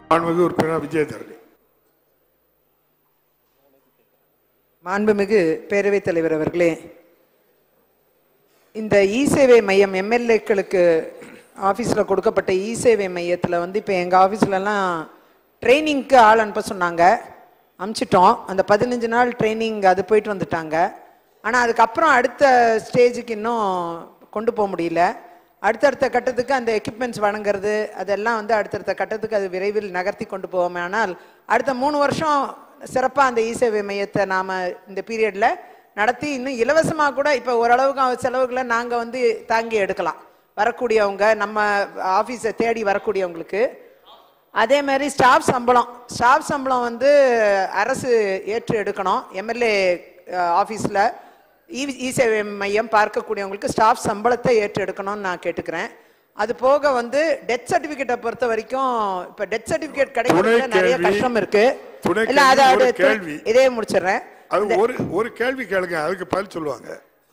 மாண்புமிகு உறுப்பினர் விஜயதரணி மாண்புமிகு பேரவைத் தலைவர் அவர்களே இந்த இ சேவை மையம் எம்எல்ஏக்களுக்கு ஆஃபீஸில் கொடுக்கப்பட்ட இ சேவை மையத்தில் வந்து இப்போ எங்கள் ஆஃபீஸ்லலாம் ட்ரைனிங்க்கு ஆள் அனுப்ப சொன்னாங்க அமுச்சிட்டோம் அந்த பதினஞ்சு நாள் ட்ரைனிங் அது போயிட்டு வந்துட்டாங்க ஆனால் அதுக்கப்புறம் அடுத்த ஸ்டேஜுக்கு இன்னும் கொண்டு போக முடியல அடுத்தடுத்த கட்டத்துக்கு அந்த எக்யூப்மெண்ட்ஸ் வழங்குறது அதெல்லாம் வந்து அடுத்தடுத்த கட்டத்துக்கு அது விரைவில் நகர்த்தி கொண்டு போவோமே ஆனால் அடுத்த மூணு வருஷம் சிறப்பாக அந்த இ சேவை மையத்தை நாம் இந்த பீரியடில் நடத்தி இன்னும் இலவசமாக கூட இப்போ ஓரளவுக்கு அவ செலவுகளை நாங்கள் வந்து தாங்கி எடுக்கலாம் வரக்கூடியவங்க நம்ம ஆஃபீஸை தேடி வரக்கூடியவங்களுக்கு அதே மாதிரி ஸ்டாஃப் சம்பளம் ஸ்டாஃப் சம்பளம் வந்து அரசு ஏற்று எடுக்கணும் எம்எல்ஏ ஆஃபீஸில் இ இ சேவை மையம் பார்க்கக்கூடியவங்களுக்கு ஸ்டாஃப் சம்பளத்தை ஏற்று எடுக்கணும்னு நான் கேட்டுக்கிறேன் அது போக வந்து டெத் சர்டிபிகேட்டை பொறுத்த வரைக்கும் இப்போ டெத் சர்டிபிகேட் கிடைக்கிறதுல துணை நிறைய கேள்வி. கஷ்டம் இருக்கு துணை இல்ல கேள்வி, அதாவது ஒரு கேள்வி. இதே முடிச்சிடுறேன் அது ஒரு ஒரு கேள்வி கேளுங்க அதுக்கு பதில் சொல்லுவாங்க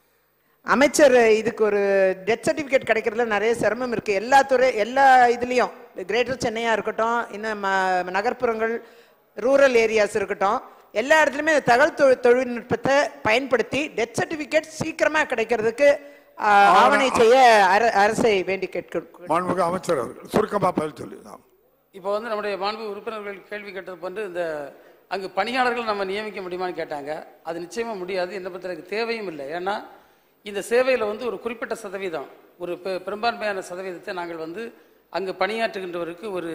அமைச்சர் இதுக்கு ஒரு டெத் சர்டிபிகேட் கிடைக்கிறதுல நிறைய சிரமம் இருக்கு எல்லா துறை எல்லா இதுலயும் கிரேட்டர் சென்னையா இருக்கட்டும் இன்னும் ம- நகர்ப்புறங்கள் ரூரல் ஏரியாஸ் இருக்கட்டும் எல்லா இடத்துலையுமே இந்த தகவல் தொ- தொழில்நுட்பத்தை பயன்படுத்தி டெத் சர்டிபிகேட் சீக்கிரமா கிடைக்கிறதுக்கு ஆ, ஆவணை செய்ய அர- அரசை வேண்டி கேட்கிறோம் மாண்புமிகு அமைச்சர் அவர்கள் சுருக்கமா பதில் சொல்லி இப்போ வந்து நம்முடைய மாண்பு உறுப்பினர்கள் கேள்வி கேட்டது போன்று இந்த அங்கு பணியாளர்கள் நம்ம நியமிக்க முடியுமான்னு கேட்டாங்க அது நிச்சயமாக முடியாது என்னை பொறுத்த எனக்கு தேவையும் இல்லை ஏன்னா இந்த சேவையில் வந்து ஒரு குறிப்பிட்ட சதவீதம் ஒரு பெ- பெரும்பான்மையான சதவீதத்தை நாங்கள் வந்து அங்கு பணியாற்றுகின்றவருக்கு ஒரு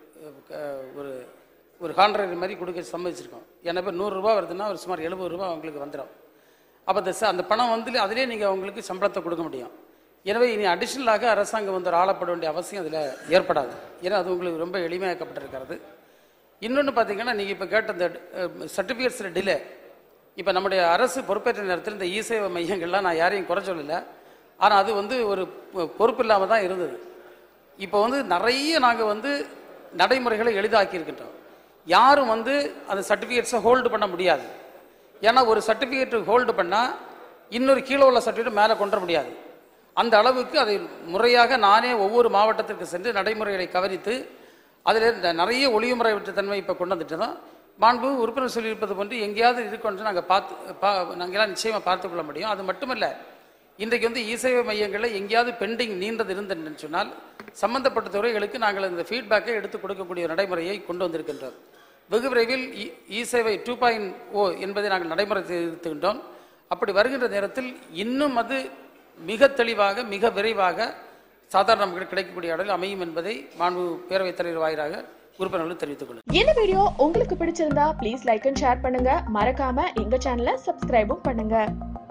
அஹ், ஒரு ஒரு கான்ட்ராக்ட் மாதிரி கொடுக்க சம்மதிச்சிருக்கோம் ஏன்னா இப்போ நூறுரூவா வருதுன்னா ஒரு சுமார் எழுபது ரூபா அவங்களுக்கு வந்துடும் அப்போ அந்த ச- அந்த பணம் வந்து அதிலே நீங்கள் அவங்களுக்கு சம்பளத்தை கொடுக்க முடியும் எனவே இனி அடிஷ்னலாக அரசாங்கம் வந்து ஒரு ஆளப்பட வேண்டிய அவசியம் அதில் ஏற்படாது ஏன்னா அது உங்களுக்கு ரொம்ப எளிமையாக்கப்பட்டிருக்கிறது இன்னொன்று பார்த்தீங்கன்னா நீங்கள் இப்போ கேட்ட இந்த சர்டிஃபிகேட்ஸில் டிலே இப்போ நம்முடைய அரசு பொறுப்பேற்ற நேரத்தில் இந்த இ சேவை மையங்கள்லாம் நான் யாரையும் குறை சொல்லலை ஆனால் அது வந்து ஒரு பொ- பொறுப்பு இல்லாமல் தான் இருந்தது இப்போ வந்து நிறைய நாங்கள் வந்து நடைமுறைகளை எளிதாக்கி இருக்கின்றோம் யாரும் வந்து அந்த சர்டிஃபிகேட்ஸை ஹோல்டு பண்ண முடியாது ஏன்னா ஒரு சர்டிஃபிகேட் ஹோல்டு பண்ணால் இன்னொரு கீழே உள்ள சர்டிஃபிகேட் மேலே கொண்டு வர முடியாது அந்த அளவுக்கு அதை முறையாக நானே ஒவ்வொரு மாவட்டத்திற்கு சென்று நடைமுறைகளை கவனித்து அதில் இந்த நிறைய ஒளியுமுறை தன்மை இப்போ கொண்டு வந்துட்டோம் மாண்பு உறுப்பினர் சொல்லியிருப்பது போன்று எங்கேயாவது இருக்கொன்று நாங்கள் பார்த்து பா நாங்கள்லாம் நிச்சயமாக பார்த்து கொள்ள முடியும் அது மட்டுமல்ல இன்றைக்கு வந்து இசேவை மையங்களில் எங்கேயாவது பெண்டிங் நீண்டது இருந்ததுன்னு சொன்னால் சம்பந்தப்பட்ட துறைகளுக்கு நாங்கள் இந்த ஃபீட்பேக்கை எடுத்து கொடுக்கக்கூடிய நடைமுறையை கொண்டு வந்திருக்கின்றோம் வெகு விரைவில் இ- இ சேவை டூ பாயிண்ட் ஓ என்பதை நாங்கள் நடைமுறை செய்திருக்கின்றோம் அப்படி வருகின்ற நேரத்தில் இன்னும் அது மிக தெளிவாக மிக விரைவாக சாதாரண மக்களுக்கு கிடைக்கக்கூடிய அளவில் அமையும் என்பதை மாண்பு பேரவைத் தலைவர் வாயிலாக உறுப்பினர்களுக்கு தெரிவித்துக் கொள்கிறேன் இந்த வீடியோ உங்களுக்கு பிடிச்சிருந்தா ப்ளீஸ் லைக் அண்ட் ஷேர் பண்ணுங்க மறக்காம எங்க சேனலை சப்ஸ்கிரைபும் பண்ணுங்க